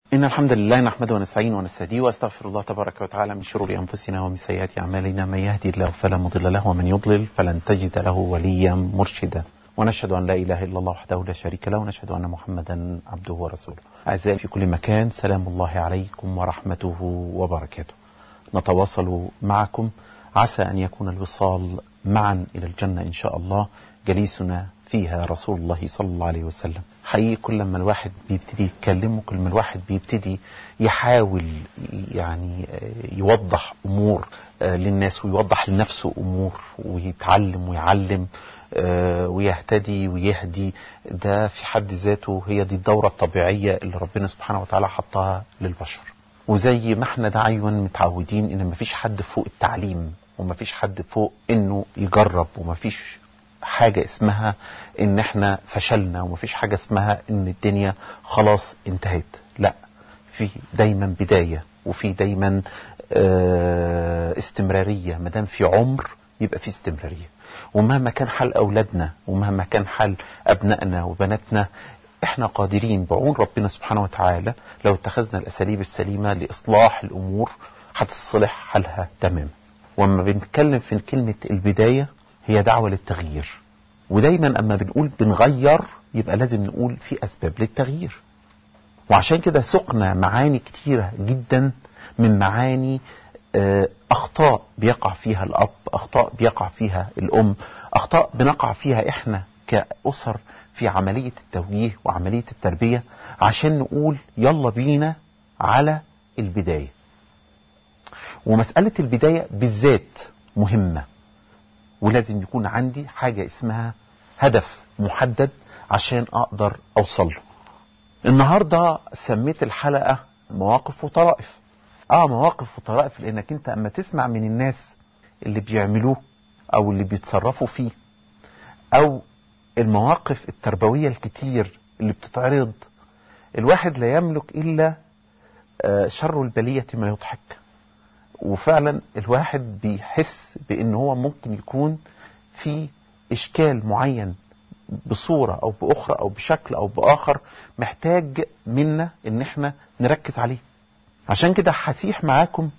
إن الحمد لله نحمده ونستعينه ونستهديه وأستغفر الله تبارك وتعالى من شرور أنفسنا ومن سيئات أعمالنا من يهدي الله فلا مضل له ومن يضلل فلن تجد له وليا مرشدا ونشهد أن لا إله إلا الله وحده لا شريك له ونشهد أن محمدا عبده ورسوله أعزائي في كل مكان سلام الله عليكم ورحمته وبركاته نتواصل معكم عسى أن يكون الوصال معا إلى الجنة إن شاء الله جليسنا فيها رسول الله صلى الله عليه وسلم حقيقي كل ما الواحد بيبتدي يتكلم وكل ما الواحد بيبتدي يحاول يعني يوضح أمور للناس ويوضح لنفسه أمور ويتعلم ويعلم ويهتدي ويهدي ده في حد ذاته هي دي الدورة الطبيعية اللي ربنا سبحانه وتعالى حطها للبشر وزي ما احنا دايما متعودين ان مفيش حد فوق التعليم ومفيش حد فوق انه يجرب ومفيش حاجة اسمها ان احنا فشلنا ومفيش حاجة اسمها ان الدنيا خلاص انتهت لا في دايما بداية وفي دايما اه استمرارية مدام في عمر يبقى في استمرارية ومهما كان حال اولادنا ومهما كان حال ابنائنا وبناتنا احنا قادرين بعون ربنا سبحانه وتعالى لو اتخذنا الاساليب السليمة لاصلاح الامور هتصلح حالها تماما واما بنتكلم في كلمة البداية هي دعوة للتغيير ودايما اما بنقول بنغير يبقى لازم نقول في اسباب للتغيير وعشان كده سقنا معاني كتيرة جدا من معاني اخطاء بيقع فيها الاب اخطاء بيقع فيها الام اخطاء بنقع فيها احنا كأسر في عملية التوجيه وعملية التربية عشان نقول يلا بينا على البداية ومسألة البداية بالذات مهمة ولازم يكون عندي حاجة اسمها هدف محدد عشان اقدر اوصل له النهاردة سميت الحلقة مواقف وطرائف اه مواقف وطرائف لانك انت اما تسمع من الناس اللي بيعملوه او اللي بيتصرفوا فيه او المواقف التربوية الكتير اللي بتتعرض الواحد لا يملك الا شر البلية ما يضحك وفعلا الواحد بيحس بان هو ممكن يكون في اشكال معين بصورة او باخرى او بشكل او باخر محتاج منا ان احنا نركز عليه عشان كده هسيح معاكم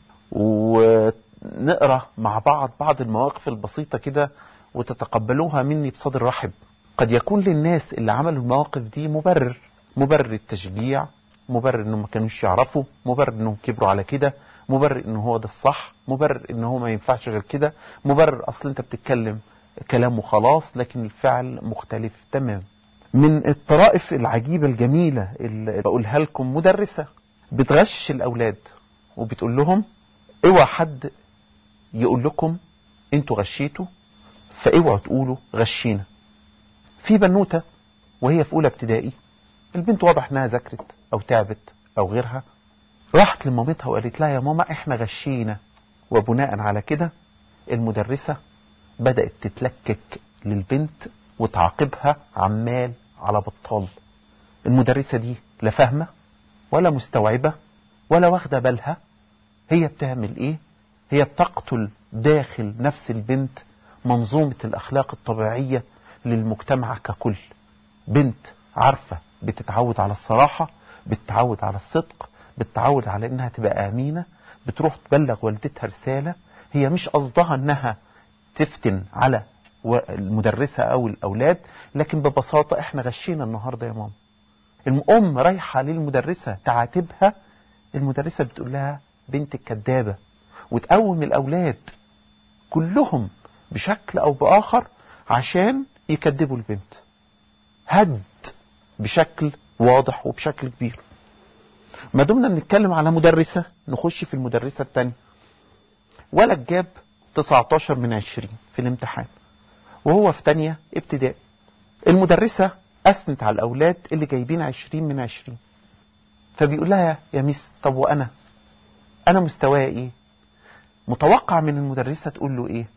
ونقرا مع بعض بعض المواقف البسيطة كده وتتقبلوها مني بصدر رحب قد يكون للناس اللي عملوا المواقف دي مبرر مبرر التشجيع مبرر انهم ما كانوش يعرفوا مبرر انهم كبروا على كده مبرر ان هو ده الصح مبرر ان هو ما ينفعش غير كده مبرر اصل انت بتتكلم كلام وخلاص لكن الفعل مختلف تمام من الطرائف العجيبة الجميلة اللي بقولها لكم مدرسة بتغش الاولاد وبتقول لهم اوعى حد يقول لكم انتوا غشيتوا فاوعوا تقولوا غشينا في بنوتة وهي في اولى ابتدائي البنت واضح انها ذاكرت او تعبت او غيرها راحت لمامتها وقالت لها يا ماما احنا غشينا وبناء على كده المدرسة بدأت تتلكك للبنت وتعاقبها عمال على بطال المدرسة دي لا فاهمة ولا مستوعبة ولا واخدة بالها هي بتعمل ايه هي بتقتل داخل نفس البنت منظومة الاخلاق الطبيعية للمجتمع ككل بنت عارفة بتتعود على الصراحة بتتعود على الصدق بتتعود على انها تبقى امينة بتروح تبلغ والدتها رسالة هي مش قصدها انها تفتن على المدرسة او الاولاد لكن ببساطة احنا غشينا النهاردة يا ماما الام رايحة للمدرسة تعاتبها المدرسة بتقول لها بنتك كدابة وتقوم الاولاد كلهم بشكل او باخر عشان يكذبوا البنت هد بشكل واضح وبشكل كبير ما دمنا بنتكلم على مدرسة نخش في المدرسة التانية ولد جاب 19 من 20 في الامتحان وهو في تانية ابتدائي المدرسة أثنت على الأولاد اللي جايبين 20 من 20 فبيقول لها يا ميس طب وأنا أنا مستواي إيه متوقع من المدرسة تقول له إيه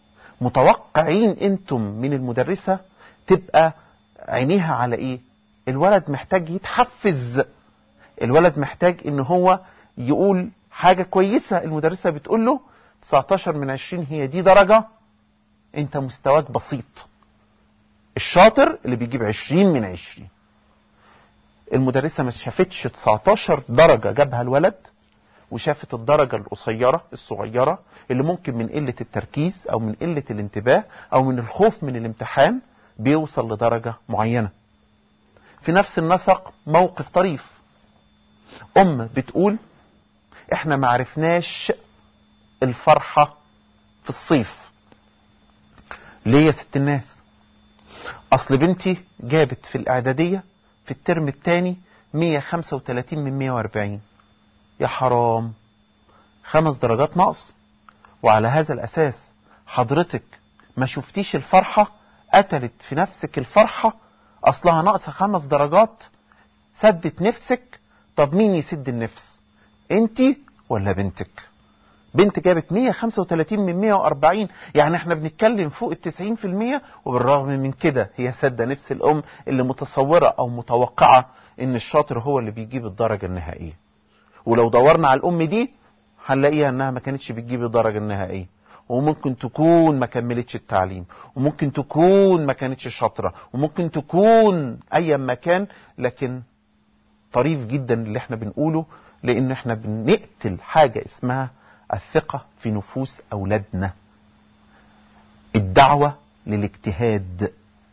متوقعين أنتم من المدرسة تبقى عينيها على إيه الولد محتاج يتحفز الولد محتاج ان هو يقول حاجة كويسة المدرسة بتقول له 19 من 20 هي دي درجة انت مستواك بسيط الشاطر اللي بيجيب 20 من 20 المدرسة ما شافتش 19 درجة جابها الولد وشافت الدرجة القصيرة الصغيرة اللي ممكن من قلة التركيز أو من قلة الانتباه أو من الخوف من الامتحان بيوصل لدرجة معينة في نفس النسق موقف طريف أم بتقول احنا معرفناش الفرحة في الصيف ليه يا ست الناس اصل بنتي جابت في الاعدادية في الترم الثاني 135 من 140 يا حرام خمس درجات نقص وعلى هذا الاساس حضرتك ما شفتيش الفرحة قتلت في نفسك الفرحة اصلها ناقصة خمس درجات سدت نفسك طب مين يسد النفس انتي ولا بنتك بنت جابت 135 من 140 يعني احنا بنتكلم فوق ال 90% وبالرغم من كده هي سادة نفس الام اللي متصورة او متوقعة ان الشاطر هو اللي بيجيب الدرجة النهائية ولو دورنا على الام دي هنلاقيها انها ما كانتش بتجيب الدرجة النهائية وممكن تكون ما كملتش التعليم وممكن تكون ما كانتش شاطرة وممكن تكون ايا ما كان لكن طريف جدا اللي احنا بنقوله لان احنا بنقتل حاجة اسمها الثقة في نفوس اولادنا الدعوة للاجتهاد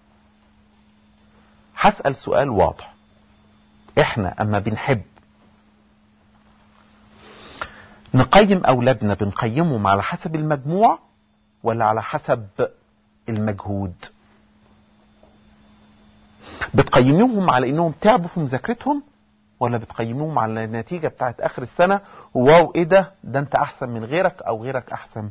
هسأل سؤال واضح احنا اما بنحب نقيم اولادنا بنقيمهم على حسب المجموع ولا على حسب المجهود بتقيموهم على انهم تعبوا في مذاكرتهم ولا بتقيموهم على النتيجة بتاعت اخر السنة واو ايه ده ده انت احسن من غيرك او غيرك احسن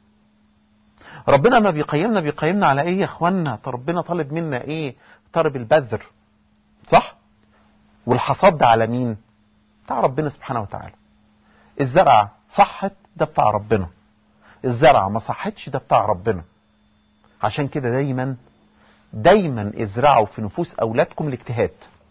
ربنا ما بيقيمنا بيقيمنا على ايه يا اخوانا ربنا طالب منا ايه طالب البذر صح والحصاد ده على مين بتاع ربنا سبحانه وتعالى الزرعة صحت ده بتاع ربنا الزرعة ما صحتش ده بتاع ربنا عشان كده دايما دايما ازرعوا في نفوس اولادكم الاجتهاد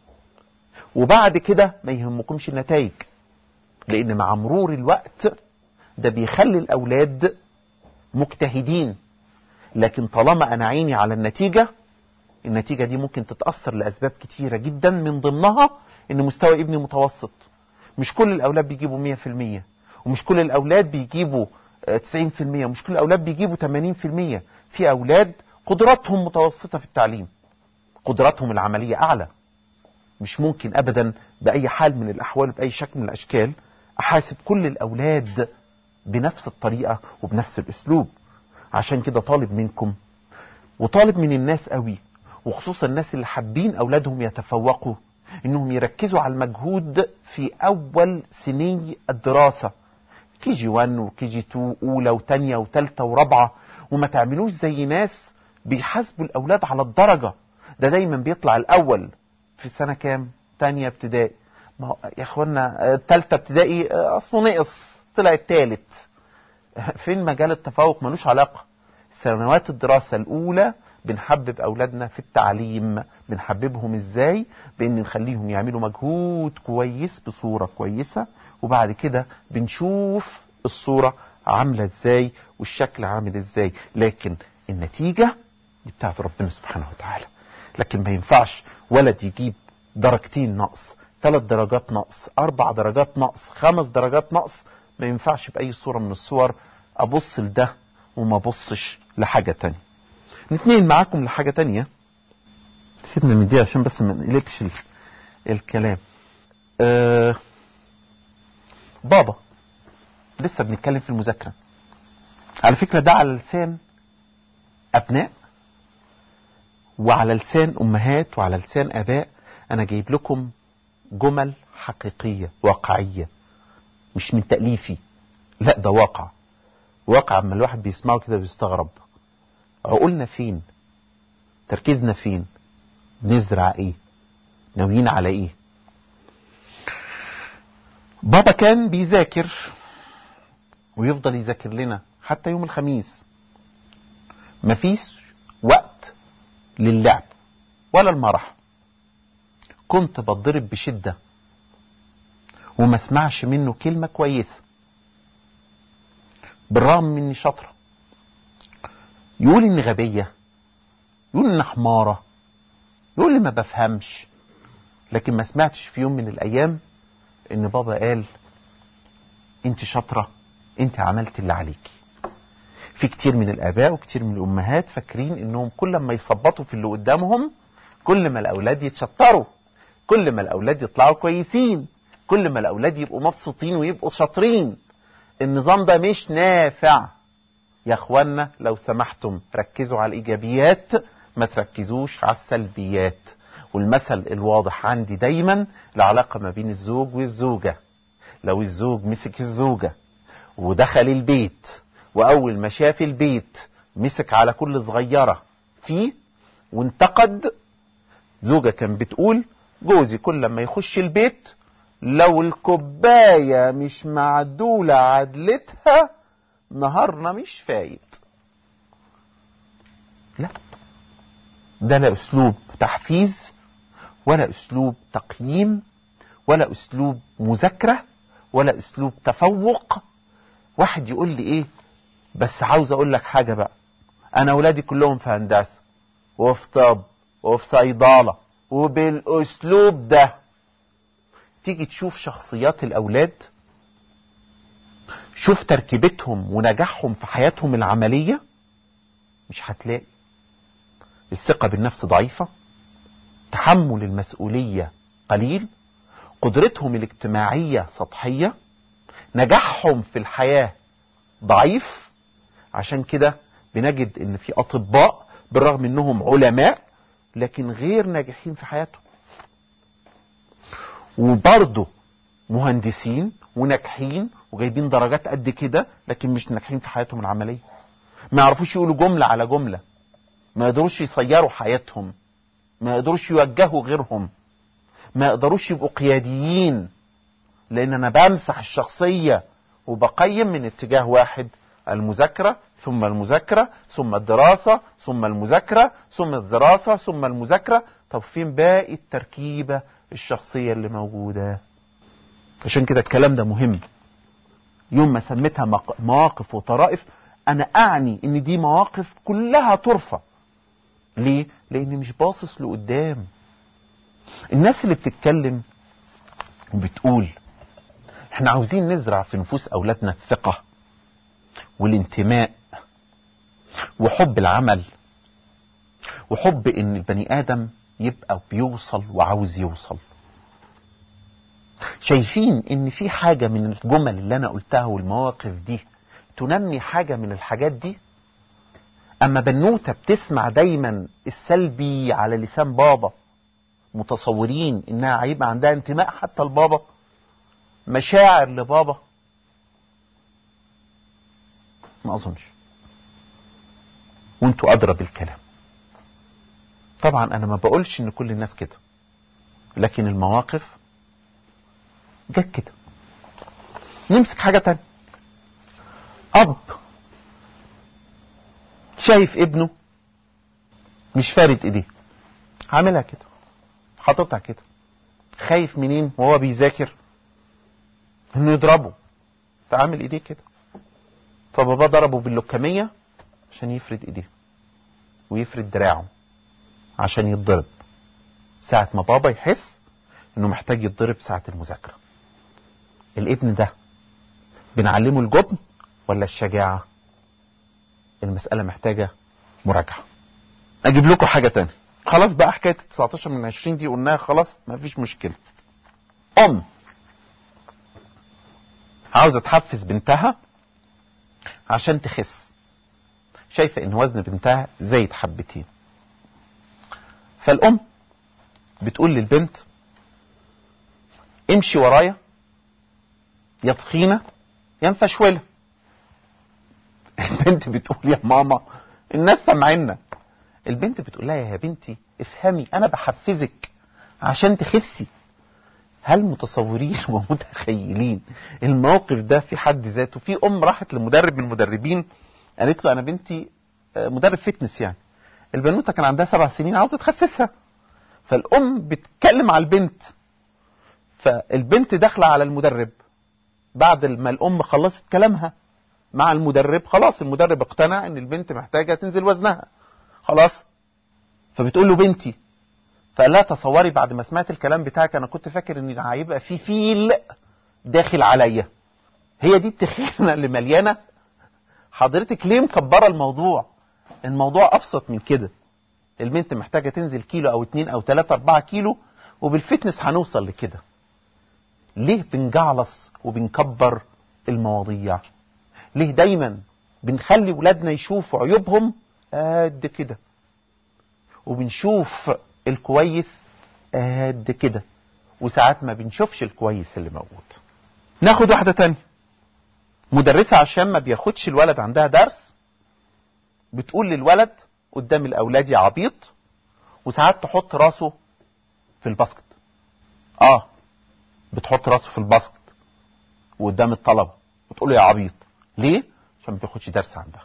وبعد كده ما يهمكمش النتائج لان مع مرور الوقت ده بيخلي الاولاد مجتهدين لكن طالما انا عيني على النتيجة النتيجة دي ممكن تتأثر لأسباب كتيرة جدا من ضمنها ان مستوى ابني متوسط مش كل الاولاد بيجيبوا 100% ومش كل الاولاد بيجيبوا 90% ومش كل الاولاد بيجيبوا 80% في اولاد قدراتهم متوسطة في التعليم قدراتهم العملية اعلى مش ممكن ابدا باي حال من الاحوال باي شكل من الاشكال احاسب كل الاولاد بنفس الطريقة وبنفس الاسلوب عشان كده طالب منكم وطالب من الناس قوي وخصوصا الناس اللي حابين اولادهم يتفوقوا انهم يركزوا على المجهود في اول سني الدراسة كي جي 1 وكي جي 2 اولى وتانية وتالتة ورابعة وما تعملوش زي ناس بيحاسبوا الاولاد على الدرجة ده دايما بيطلع الاول في سنة كام تانية ابتدائي ما هو يا اخوانا تالتة ابتدائي اصله نقص طلع التالت فين مجال التفوق ملوش علاقة سنوات الدراسة الاولى بنحبب اولادنا في التعليم بنحببهم ازاي بان نخليهم يعملوا مجهود كويس بصورة كويسة وبعد كده بنشوف الصورة عاملة ازاي والشكل عامل ازاي لكن النتيجة دي بتاعت ربنا سبحانه وتعالى لكن ما ينفعش ولد يجيب درجتين نقص ثلاث درجات نقص اربع درجات نقص خمس درجات نقص ما ينفعش باي صورة من الصور ابص لده وما ابصش لحاجة تانية نتنقل معاكم لحاجة تانية سيبنا من دي عشان بس ما نقلبش ال... الكلام أه... بابا لسه بنتكلم في المذاكرة على فكرة ده على لسان أبناء وعلى لسان أمهات وعلى لسان آباء أنا جايب لكم جمل حقيقية واقعية مش من تأليفي لا ده واقع واقع اما الواحد بيسمعه كده بيستغرب عقولنا فين تركيزنا فين بنزرع ايه ناويين على ايه بابا كان بيذاكر ويفضل يذاكر لنا حتى يوم الخميس مفيش وقت للعب ولا المرح كنت بتضرب بشدة وما اسمعش منه كلمة كويسة بالرغم من اني شاطرة يقول اني غبية يقول اني حمارة يقول لي ما بفهمش لكن ما سمعتش في يوم من الايام ان بابا قال انت شاطره انت عملت اللي عليكي في كتير من الاباء وكتير من الامهات فاكرين انهم كل ما يصبطوا في اللي قدامهم كل ما الاولاد يتشطروا كل ما الاولاد يطلعوا كويسين كل ما الاولاد يبقوا مبسوطين ويبقوا شاطرين النظام ده مش نافع يا اخوانا لو سمحتم ركزوا على الايجابيات ما تركزوش على السلبيات والمثل الواضح عندي دايما العلاقة ما بين الزوج والزوجة لو الزوج مسك الزوجة ودخل البيت وأول ما شاف البيت مسك على كل صغيرة فيه وانتقد زوجة كان بتقول جوزي كل ما يخش البيت لو الكوباية مش معدولة عدلتها نهارنا مش فايت لا ده لا اسلوب تحفيز ولا اسلوب تقييم ولا اسلوب مذاكره ولا اسلوب تفوق واحد يقول لي ايه بس عاوز اقول لك حاجه بقى انا اولادي كلهم في هندسه وفي طب وفي صيدله وبالاسلوب ده تيجي تشوف شخصيات الاولاد شوف تركيبتهم ونجاحهم في حياتهم العمليه مش هتلاقي الثقه بالنفس ضعيفه تحمل المسؤوليه قليل قدرتهم الاجتماعيه سطحيه نجاحهم في الحياه ضعيف عشان كده بنجد ان في اطباء بالرغم انهم علماء لكن غير ناجحين في حياتهم وبرضه مهندسين وناجحين وجايبين درجات قد كده لكن مش ناجحين في حياتهم العمليه ما يعرفوش يقولوا جمله على جمله ما يقدروش يصيروا حياتهم ما يقدروش يوجهوا غيرهم ما يقدروش يبقوا قياديين لان انا بمسح الشخصيه وبقيم من اتجاه واحد المذاكره ثم المذاكره ثم الدراسه ثم المذاكره ثم الدراسه ثم المذاكره طب فين باقي التركيبه الشخصيه اللي موجوده عشان كده الكلام ده مهم يوم ما سميتها مق- مواقف وطرائف انا اعني ان دي مواقف كلها ترفع ليه لاني مش باصص لقدام الناس اللي بتتكلم وبتقول احنا عاوزين نزرع في نفوس اولادنا الثقه والانتماء وحب العمل وحب ان البني ادم يبقى بيوصل وعاوز يوصل شايفين ان في حاجة من الجمل اللي انا قلتها والمواقف دي تنمي حاجة من الحاجات دي اما بنوتة بتسمع دايما السلبي على لسان بابا متصورين انها هيبقى عندها انتماء حتى لبابا مشاعر لبابا ما اظنش وانتوا ادرى بالكلام طبعا انا ما بقولش ان كل الناس كده لكن المواقف جت كده نمسك حاجة تانية أب شايف ابنه مش فارد ايديه عاملها كده حاططها كده خايف منين وهو بيذاكر انه يضربه فعامل ايديه كده فبابا ضربه باللكمية عشان يفرد ايديه ويفرد دراعه عشان يتضرب ساعة ما بابا يحس انه محتاج يتضرب ساعة المذاكرة الابن ده بنعلمه الجبن ولا الشجاعة المسألة محتاجة مراجعة اجيب لكم حاجة تانية خلاص بقى حكاية 19 من 20 دي قلناها خلاص ما فيش مشكلة ام عاوزة تحفز بنتها عشان تخس شايفة ان وزن بنتها زايد حبتين فالام بتقول للبنت امشي ورايا يا تخينة يا مفشولة البنت بتقول يا ماما الناس سامعينا البنت بتقول لها يا بنتي افهمي انا بحفزك عشان تخسي هل متصورين ومتخيلين الموقف ده في حد ذاته في ام راحت لمدرب من المدربين قالت له انا بنتي آه، مدرب فتنس يعني البنوته كان عندها سبع سنين عاوزه تخسسها فالام بتكلم على البنت فالبنت داخله على المدرب بعد ما الام خلصت كلامها مع المدرب خلاص المدرب اقتنع ان البنت محتاجه تنزل وزنها خلاص فبتقول له بنتي فقال لها تصوري بعد ما سمعت الكلام بتاعك انا كنت فاكر ان هيبقى في فيل داخل عليا هي دي التخينه اللي مليانه حضرتك ليه مكبره الموضوع الموضوع ابسط من كده البنت محتاجه تنزل كيلو او اتنين او تلاتة اربعة كيلو وبالفتنس هنوصل لكده ليه بنجعلص وبنكبر المواضيع ليه دايما بنخلي ولادنا يشوفوا عيوبهم قد كده وبنشوف الكويس قد كده وساعات ما بنشوفش الكويس اللي موجود ناخد واحدة تانية مدرسة عشان ما بياخدش الولد عندها درس بتقول للولد قدام الأولاد يا عبيط وساعات تحط راسه في الباسكت اه بتحط راسه في الباسكت وقدام الطلبة وتقول له يا عبيط ليه؟ عشان ما بياخدش درس عندها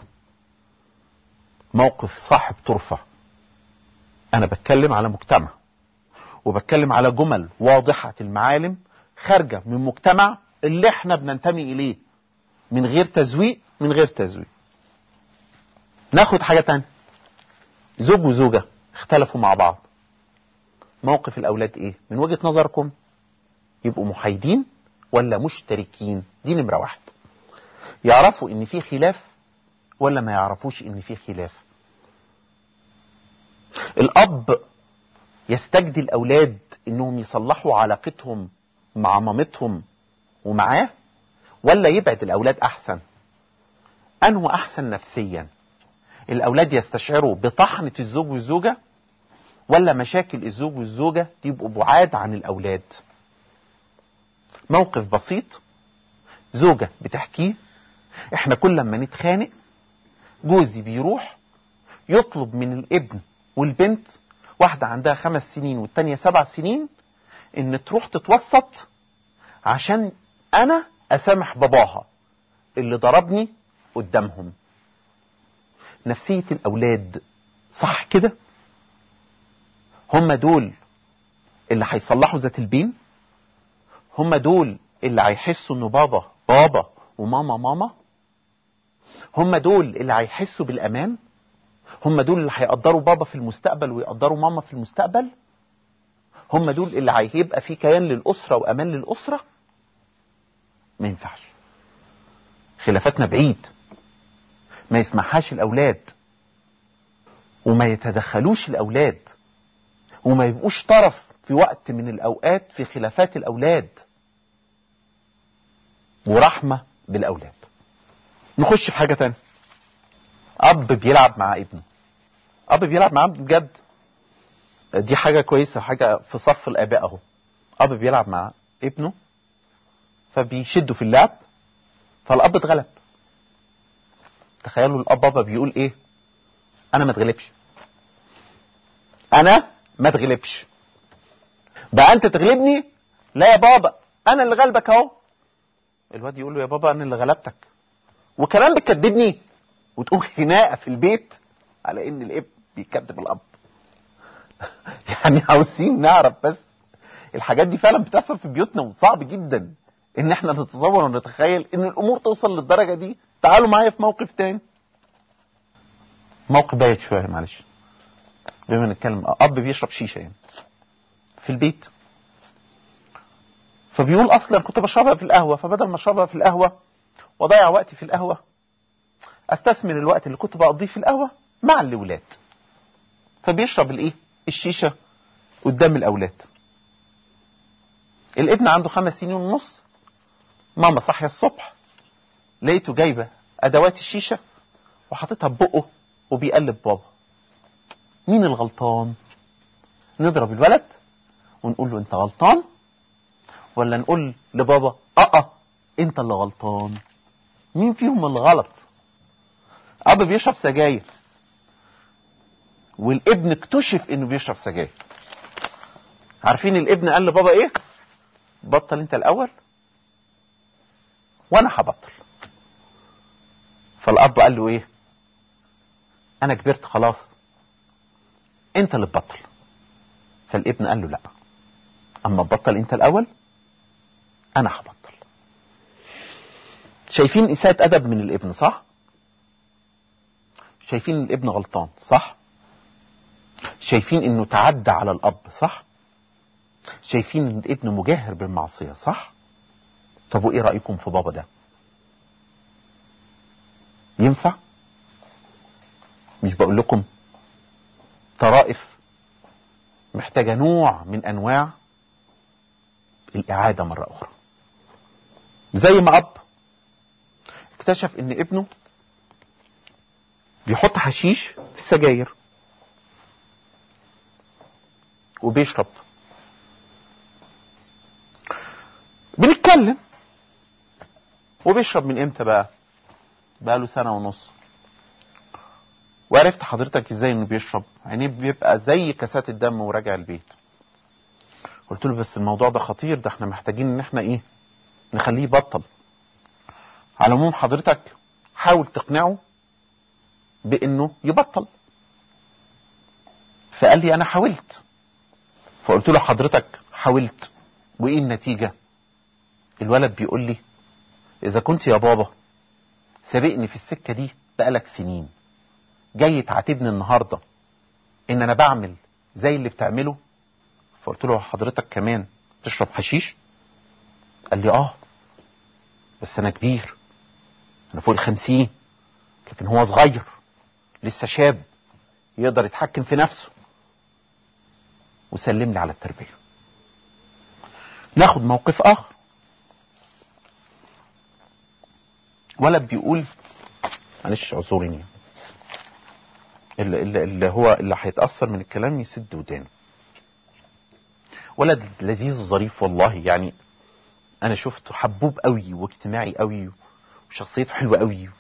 موقف صاحب طرفة أنا بتكلم على مجتمع وبتكلم على جمل واضحة المعالم خارجة من مجتمع اللي احنا بننتمي إليه من غير تزويق من غير تزويق ناخد حاجة تانية زوج وزوجة اختلفوا مع بعض موقف الأولاد إيه من وجهة نظركم يبقوا محايدين ولا مشتركين دي نمرة واحد يعرفوا ان في خلاف ولا ما يعرفوش ان في خلاف الاب يستجدي الاولاد انهم يصلحوا علاقتهم مع مامتهم ومعاه ولا يبعد الاولاد احسن انه احسن نفسيا الاولاد يستشعروا بطحنة الزوج والزوجة ولا مشاكل الزوج والزوجة يبقوا بعاد عن الاولاد موقف بسيط زوجة بتحكيه احنا كل لما نتخانق جوزي بيروح يطلب من الابن والبنت واحدة عندها خمس سنين والتانية سبع سنين ان تروح تتوسط عشان انا اسامح باباها اللي ضربني قدامهم نفسية الاولاد صح كده هم دول اللي هيصلحوا ذات البين هم دول اللي هيحسوا انه بابا بابا وماما ماما هم دول اللي هيحسوا بالامان هم دول اللي هيقدروا بابا في المستقبل ويقدروا ماما في المستقبل هم دول اللي هيبقى في كيان للاسره وامان للاسره ما ينفعش خلافاتنا بعيد ما يسمعهاش الاولاد وما يتدخلوش الاولاد وما يبقوش طرف في وقت من الاوقات في خلافات الاولاد ورحمه بالاولاد نخش في حاجه تانية اب بيلعب مع ابنه اب بيلعب مع ابنه بجد دي حاجه كويسه حاجه في صف الاباء اهو اب بيلعب مع ابنه فبيشدوا في اللعب فالاب اتغلب تخيلوا الاب بابا بيقول ايه انا ما اتغلبش انا ما اتغلبش بقى انت تغلبني لا يا بابا انا اللي غلبك اهو الواد يقول له يا بابا انا اللي غلبتك وكمان بتكذبني وتقوم خناقه في البيت على ان الاب بيكذب الاب يعني عاوزين نعرف بس الحاجات دي فعلا بتحصل في بيوتنا وصعب جدا ان احنا نتصور ونتخيل ان الامور توصل للدرجه دي تعالوا معايا في موقف تاني موقف بايت شويه معلش بما نتكلم اب بيشرب شيشه يعني في البيت فبيقول اصلا كنت بشربها في القهوه فبدل ما اشربها في القهوه واضيع وقتي في القهوه استثمر الوقت اللي كنت بقضيه في القهوه مع الاولاد فبيشرب الايه الشيشه قدام الاولاد الابن عنده خمس سنين ونص ماما صاحيه الصبح لقيته جايبه ادوات الشيشه وحاططها ببقه وبيقلب بابا مين الغلطان نضرب الولد ونقول له انت غلطان ولا نقول لبابا اه اه انت اللي غلطان مين فيهم اللي غلط اب بيشرب سجاير والابن اكتشف انه بيشرب سجاير عارفين الابن قال لبابا ايه بطل انت الاول وانا هبطل فالاب قال له ايه انا كبرت خلاص انت اللي تبطل فالابن قال له لا اما تبطل انت الاول انا هبطل شايفين اساءة ادب من الابن صح شايفين الابن غلطان صح شايفين انه تعدى على الاب صح شايفين ان الابن مجاهر بالمعصيه صح طب وايه رايكم في بابا ده ينفع مش بقول لكم طرائف محتاجه نوع من انواع الاعاده مره اخرى زي ما اب اكتشف ان ابنه بيحط حشيش في السجاير وبيشرب بنتكلم وبيشرب من امتى بقى بقى له سنه ونص وعرفت حضرتك ازاي انه بيشرب يعني بيبقى زي كاسات الدم وراجع البيت قلت له بس الموضوع ده خطير ده احنا محتاجين ان احنا ايه نخليه يبطل على العموم حضرتك حاول تقنعه بانه يبطل فقال لي انا حاولت فقلت له حضرتك حاولت وايه النتيجه الولد بيقول لي اذا كنت يا بابا سابقني في السكه دي بقالك سنين جاي تعاتبني النهارده ان انا بعمل زي اللي بتعمله فقلت له حضرتك كمان تشرب حشيش قال لي اه بس انا كبير انا فوق الخمسين لكن هو صغير لسه شاب يقدر يتحكم في نفسه وسلم لي على التربيه ناخد موقف اخر ولد بيقول معلش اعذرني اللي, اللي, اللي هو اللي هيتاثر من الكلام يسد ودانه ولد لذيذ وظريف والله يعني انا شفته حبوب قوي واجتماعي قوي وشخصيته حلوه قوي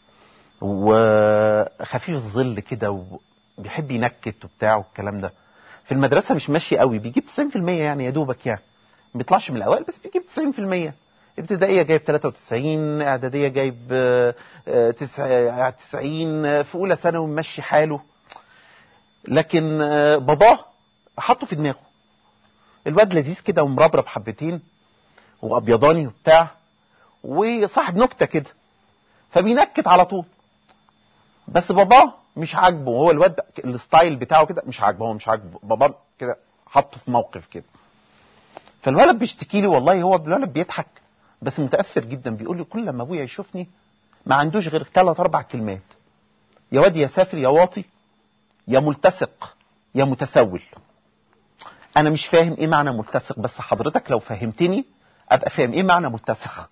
وخفيف الظل كده وبيحب ينكت وبتاع والكلام ده في المدرسه مش ماشي قوي بيجيب 90% يعني يا دوبك يعني ما بيطلعش من الاوائل بس بيجيب 90% ابتدائيه جايب 93 اعداديه جايب 90 في اولى ثانوي ممشي حاله لكن باباه حطه في دماغه الواد لذيذ كده ومربرب حبتين وابيضاني وبتاع وصاحب نكته كده فبينكت على طول بس باباه مش عاجبه هو الواد الستايل بتاعه كده مش عاجبه هو مش عاجبه باباه كده حطه في موقف كده فالولد بيشتكي لي والله هو الولد بيضحك بس متاثر جدا بيقول لي كل لما ابويا يشوفني ما عندوش غير ثلاث اربع كلمات يا واد يا سافر يا واطي يا ملتصق يا متسول انا مش فاهم ايه معنى ملتصق بس حضرتك لو فهمتني ابقى فاهم ايه معنى ملتصق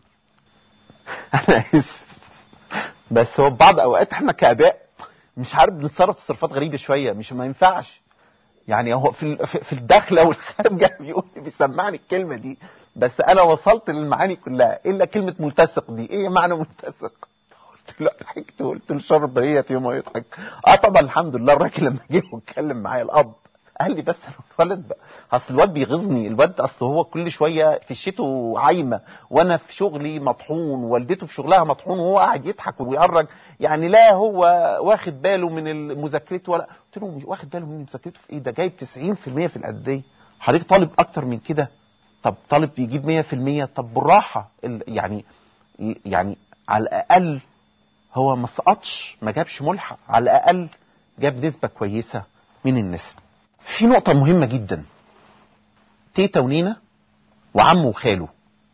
انا اسف بس هو بعض اوقات احنا كاباء مش عارف بنتصرف تصرفات غريبه شويه مش ما ينفعش يعني هو في في الداخله والخارجه بيقول بيسمعني الكلمه دي بس انا وصلت للمعاني كلها الا كلمه ملتصق دي ايه معنى ملتصق قلت له ضحكت وقلت له شرب بقيه يوم ما يضحك اه طبعا الحمد لله الراجل لما جه واتكلم معايا الاب قال لي بس الولد بقى اصل الواد بيغيظني الواد اصل هو كل شويه في الشتو عايمه وانا في شغلي مطحون والدته في شغلها مطحون وهو قاعد يضحك ويهرج يعني لا هو واخد باله من مذاكرته ولا قلت له مش واخد باله من مذاكرته في ايه ده جايب 90% في القديه حضرتك طالب اكتر من كده طب طالب بيجيب 100% طب بالراحه يعني يعني على الاقل هو ما سقطش ما جابش ملحق على الاقل جاب نسبه كويسه من النسب في نقطة مهمة جدا تيتا ونينا وعمه وخاله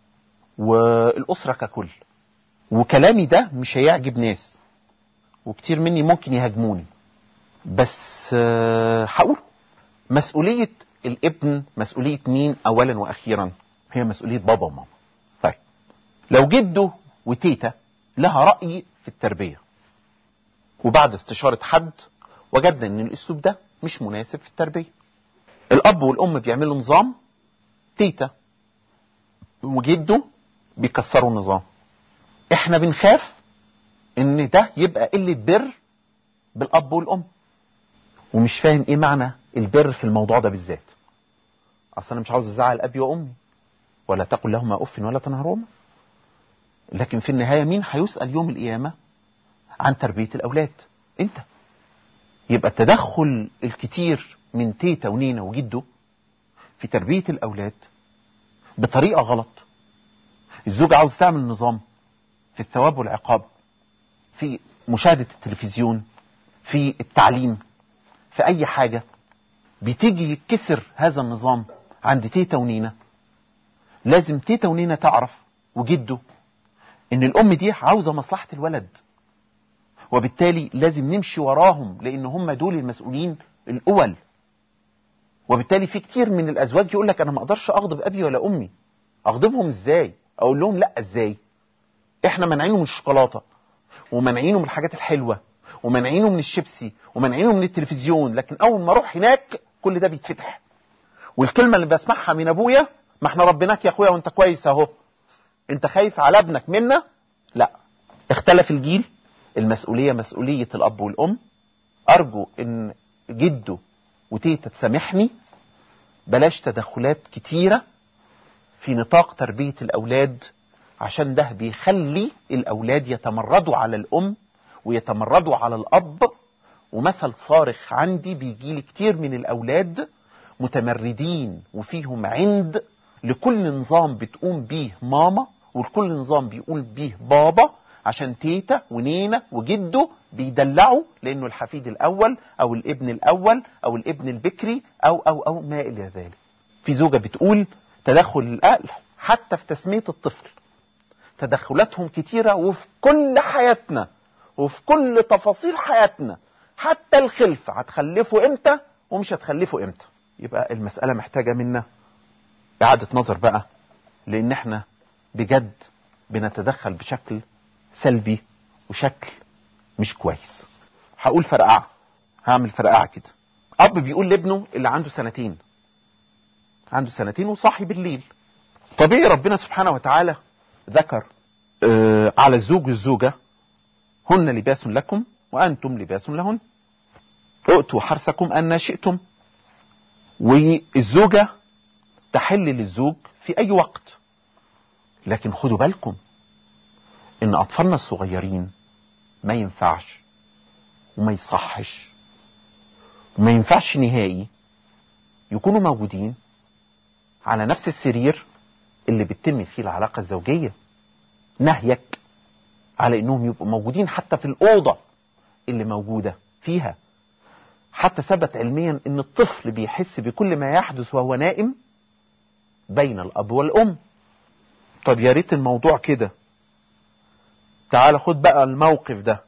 والأسرة ككل وكلامي ده مش هيعجب ناس وكتير مني ممكن يهاجموني بس هقول مسؤولية الابن مسؤولية مين أولا وأخيرا هي مسؤولية بابا وماما طيب لو جده وتيتا لها رأي في التربية وبعد استشارة حد وجدنا ان الاسلوب ده مش مناسب في التربية الاب والام بيعملوا نظام تيتا وجده بيكسروا النظام احنا بنخاف ان ده يبقى قلة بر بالاب والام ومش فاهم ايه معنى البر في الموضوع ده بالذات اصل انا مش عاوز ازعل ابي وامي ولا تقل لهما اف ولا تنهرهما لكن في النهايه مين هيسال يوم القيامه عن تربيه الاولاد انت يبقى التدخل الكتير من تيتا ونينا وجده في تربيه الاولاد بطريقه غلط الزوج عاوز تعمل نظام في الثواب والعقاب في مشاهده التلفزيون في التعليم في اي حاجه بتيجي يتكسر هذا النظام عند تيتا ونينا لازم تيتا ونينا تعرف وجده ان الام دي عاوزه مصلحه الولد وبالتالي لازم نمشي وراهم لان هم دول المسؤولين الاول وبالتالي في كتير من الازواج يقول لك انا ما اقدرش اغضب ابي ولا امي اغضبهم ازاي اقول لهم لا ازاي احنا منعينه من الشوكولاته ومنعينه من الحاجات الحلوه ومنعينه من الشيبسي ومنعينه من التلفزيون لكن اول ما اروح هناك كل ده بيتفتح والكلمه اللي بسمعها من ابويا ما احنا ربناك يا اخويا وانت كويس اهو انت خايف على ابنك منا لا اختلف الجيل المسؤوليه مسؤوليه الاب والام ارجو ان جده وتيتا تسامحني بلاش تدخلات كتيره في نطاق تربيه الاولاد عشان ده بيخلي الاولاد يتمردوا على الام ويتمردوا على الاب ومثل صارخ عندي بيجي لي كتير من الاولاد متمردين وفيهم عند لكل نظام بتقوم بيه ماما ولكل نظام بيقول بيه بابا عشان تيتا ونينا وجده بيدلعوا لانه الحفيد الاول او الابن الاول او الابن البكري او او او ما الى ذلك في زوجه بتقول تدخل الاهل حتى في تسميه الطفل تدخلاتهم كتيره وفي كل حياتنا وفي كل تفاصيل حياتنا حتى الخلف هتخلفه امتى ومش هتخلفه امتى يبقى المساله محتاجه منا اعاده نظر بقى لان احنا بجد بنتدخل بشكل سلبي وشكل مش كويس هقول فرقعه هعمل فرقعه كده اب بيقول لابنه اللي عنده سنتين عنده سنتين وصاحي بالليل طبيعي ربنا سبحانه وتعالى ذكر آه على الزوج والزوجه هن لباس لكم وانتم لباس لهن ائتوا حرثكم ان شئتم والزوجه تحل للزوج في اي وقت لكن خدوا بالكم ان اطفالنا الصغيرين ما ينفعش وما يصحش وما ينفعش نهائي يكونوا موجودين على نفس السرير اللي بتتم فيه العلاقة الزوجية نهيك على انهم يبقوا موجودين حتى في الأوضة اللي موجودة فيها حتى ثبت علميا ان الطفل بيحس بكل ما يحدث وهو نائم بين الاب والام طب يا ريت الموضوع كده تعال خد بقى الموقف ده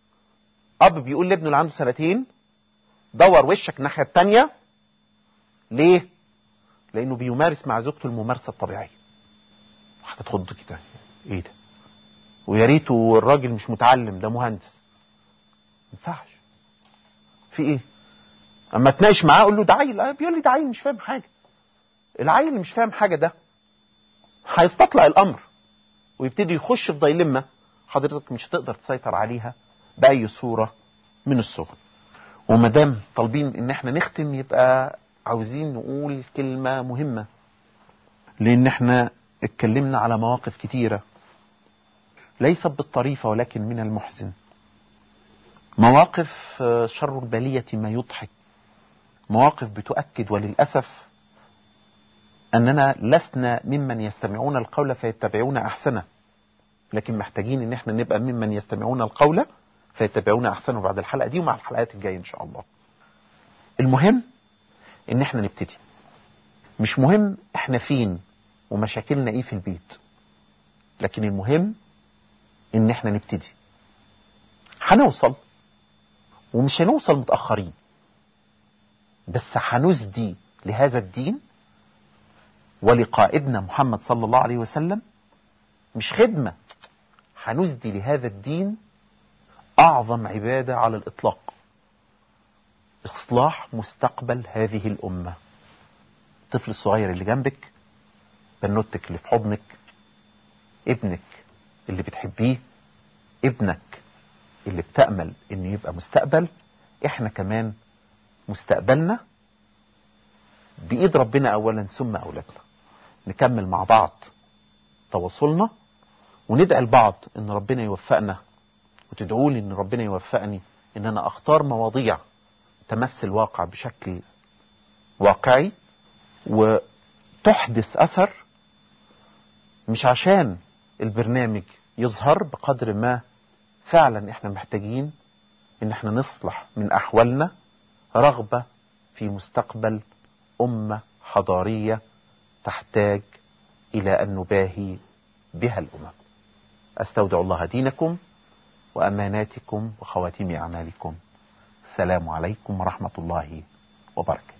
اب بيقول لابنه اللي عنده سنتين دور وشك الناحيه التانية ليه لانه بيمارس مع زوجته الممارسه الطبيعيه حاجه تخض كده ايه ده ويا ريته الراجل مش متعلم ده مهندس ما ينفعش في ايه اما اتناقش معاه اقول له ده عيل بيقول لي ده عيل مش فاهم حاجه العيل اللي مش فاهم حاجه ده هيستطلع الامر ويبتدي يخش في ضيلمه حضرتك مش هتقدر تسيطر عليها باي صوره من الصور وما دام طالبين ان احنا نختم يبقى عاوزين نقول كلمه مهمه لان احنا اتكلمنا على مواقف كتيره ليست بالطريفه ولكن من المحزن مواقف شر البليه ما يضحك مواقف بتؤكد وللاسف اننا لسنا ممن يستمعون القول فيتبعون احسنه لكن محتاجين ان احنا نبقى ممن يستمعون القول فيتبعون احسنه بعد الحلقه دي ومع الحلقات الجايه ان شاء الله المهم ان احنا نبتدي مش مهم احنا فين ومشاكلنا ايه في البيت لكن المهم ان احنا نبتدي هنوصل ومش هنوصل متاخرين بس هنسدي لهذا الدين ولقائدنا محمد صلى الله عليه وسلم مش خدمة هنسدي لهذا الدين أعظم عبادة على الإطلاق إصلاح مستقبل هذه الأمة الطفل الصغير اللي جنبك بنوتك اللي في حضنك ابنك اللي بتحبيه ابنك اللي بتأمل انه يبقى مستقبل احنا كمان مستقبلنا بإيد ربنا أولا ثم أولادنا نكمل مع بعض تواصلنا وندعي لبعض ان ربنا يوفقنا وتدعوا لي ان ربنا يوفقني ان انا اختار مواضيع تمس الواقع بشكل واقعي وتحدث اثر مش عشان البرنامج يظهر بقدر ما فعلا احنا محتاجين ان احنا نصلح من احوالنا رغبة في مستقبل أمة حضارية تحتاج إلى أن نباهي بها الأمم أستودع الله دينكم وأماناتكم وخواتيم أعمالكم السلام عليكم ورحمة الله وبركاته